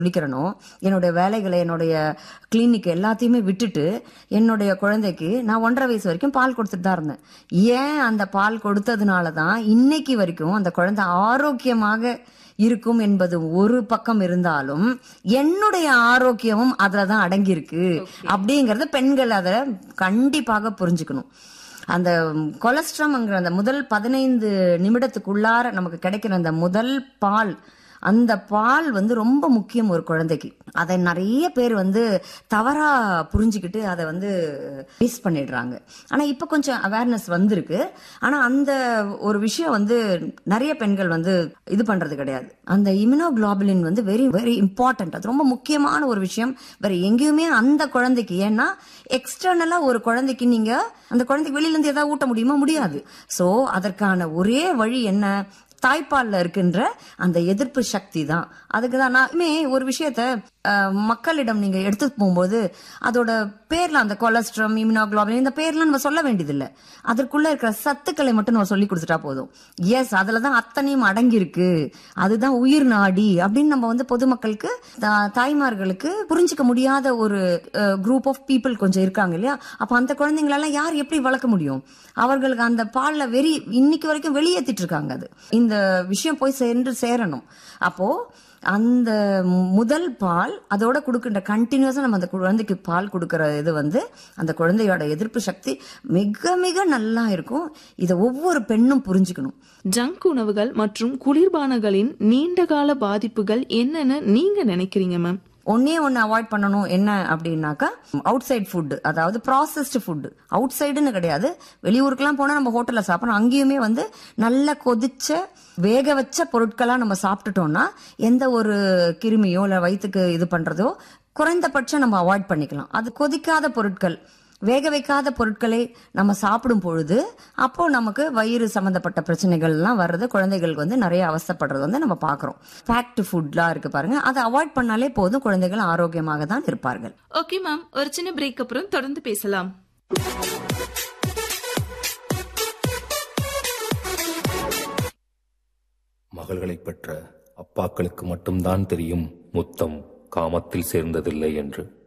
குளிக்கிறனோ என்னுடைய வேலைகளை என்னுடைய கிளினிக் எல்லாத்தையுமே விட்டுட்டு என்னுடைய குழந்தைக்கு நான் ஒன்றரை வயசு வரைக்கும் பால் கொடுத்துட்டு தான் இருந்தேன் ஏன் அந்த பால் கொடுத்ததுனால தான் இன்னைக்கு வரைக்கும் அந்த குழந்தை ஆரோக்கியமாக இருக்கும் என்பது ஒரு பக்கம் இருந்தாலும் என்னுடைய ஆரோக்கியமும் அதுல தான் அடங்கியிருக்கு அப்படிங்கறத பெண்கள் அதை கண்டிப்பாக புரிஞ்சுக்கணும் அந்த கொலஸ்ட்ரம்ங்கிற அந்த முதல் பதினைந்து நிமிடத்துக்குள்ளார நமக்கு கிடைக்கிற அந்த முதல் பால் அந்த பால் வந்து ரொம்ப முக்கியம் ஒரு குழந்தைக்கு அதை நிறைய பேர் வந்து தவறா புரிஞ்சுக்கிட்டு அதை வந்து வேஸ்ட் பண்ணிடுறாங்க ஆனா இப்ப கொஞ்சம் அவேர்னஸ் வந்திருக்கு ஆனா அந்த ஒரு விஷயம் வந்து நிறைய பெண்கள் வந்து இது பண்றது கிடையாது அந்த இம்யூனோகுளோபுலின் வந்து வெரி வெரி இம்பார்ட்டன்ட் அது ரொம்ப முக்கியமான ஒரு விஷயம் வேற எங்கேயுமே அந்த குழந்தைக்கு ஏன்னா எக்ஸ்டர்னலா ஒரு குழந்தைக்கு நீங்க அந்த குழந்தைக்கு வெளியில இருந்து ஏதாவது ஊட்ட முடியுமா முடியாது சோ அதற்கான ஒரே வழி என்ன தாய்ப்பால்ல இருக்கின்ற அந்த எதிர்ப்பு சக்தி தான் அதுக்கு தான் நானுமே ஒரு விஷயத்த அஹ், மக்களிடம் நீங்க எடுத்துட்டு போகும்போது அதோட பேர்ல அந்த கொலஸ்ட்ரம் இம்யூனோகுளோபின் இந்த பேர்லாம் நம்ம சொல்ல வேண்டியதில்லை அதற்குள்ள இருக்கிற சத்துக்களை மட்டும் நம்ம சொல்லி கொடுத்துட்டா போதும் எஸ் அதுல தான் அத்தனையும் அடங்கி இருக்கு அதுதான் உயிர் நாடி அப்படின்னு நம்ம வந்து பொதுமக்களுக்கு தா- தாய்மார்களுக்கு புரிஞ்சுக்க முடியாத ஒரு குரூப் ஆஃப் பீப்புள் கொஞ்சம் இருக்காங்க இல்லையா அப்ப அந்த குழந்தைங்களெல்லாம் யார் எப்படி வளர்க்க முடியும் அவர்களுக்கு அந்த பால்ல வெறி இன்னைக்கு வரைக்கும் வெளியேத்திட்டு இருக்காங்க அது இந்த விஷயம் போய் சென்று சேரணும் அப்போ அந்த முதல் பால் அதோட கொடுக்கின்ற கண்டினியூஸா நம்ம அந்த குழந்தைக்கு பால் கொடுக்கிற இது வந்து அந்த குழந்தையோட எதிர்ப்பு சக்தி மிக மிக நல்லா இருக்கும் இதை ஒவ்வொரு பெண்ணும் புரிஞ்சுக்கணும் ஜங்க் உணவுகள் மற்றும் குளிர்பானங்களின் நீண்டகால பாதிப்புகள் என்னன்னு நீங்க நினைக்கிறீங்க மேம் ஒன்னே ஒன்னு அவாய்ட் பண்ணணும் என்ன அப்படின்னாக்கா அவுட் சைட் ஃபுட் அதாவது ப்ராசஸ்டு ஃபுட் அவுட் சைடுன்னு கிடையாது வெளியூருக்குலாம் போனா நம்ம ஹோட்டல்ல சாப்பிடணும் அங்கேயுமே வந்து நல்ல கொதிச்ச வேக வச்ச பொருட்களா நம்ம சாப்பிட்டுட்டோம்னா எந்த ஒரு கிருமியோ இல்ல வயிற்றுக்கு இது பண்றதோ குறைந்தபட்சம் நம்ம அவாய்ட் பண்ணிக்கலாம் அது கொதிக்காத பொருட்கள் வேக வைக்காத பொருட்களை நம்ம சாப்பிடும் பொழுது அப்போ நமக்கு வயிறு சம்பந்தப்பட்ட பிரச்சனைகள் எல்லாம் வர்றது குழந்தைகளுக்கு வந்து நிறைய அவஸ்தைப்படுறது வந்து நம்ம பாக்குறோம் ஃபேக்ட் ஃபுட்லாம் இருக்கு பாருங்க அதை அவாய்ட் பண்ணாலே போதும் குழந்தைகள் ஆரோக்கியமாக தான் இருப்பார்கள் ஓகே மேம் ஒரு சின்ன பிரேக் அப்புறம் தொடர்ந்து பேசலாம் மகள்களைப் பெற்ற அப்பாக்களுக்கு மட்டும்தான் தெரியும் முத்தம் காமத்தில் சேர்ந்ததில்லை என்று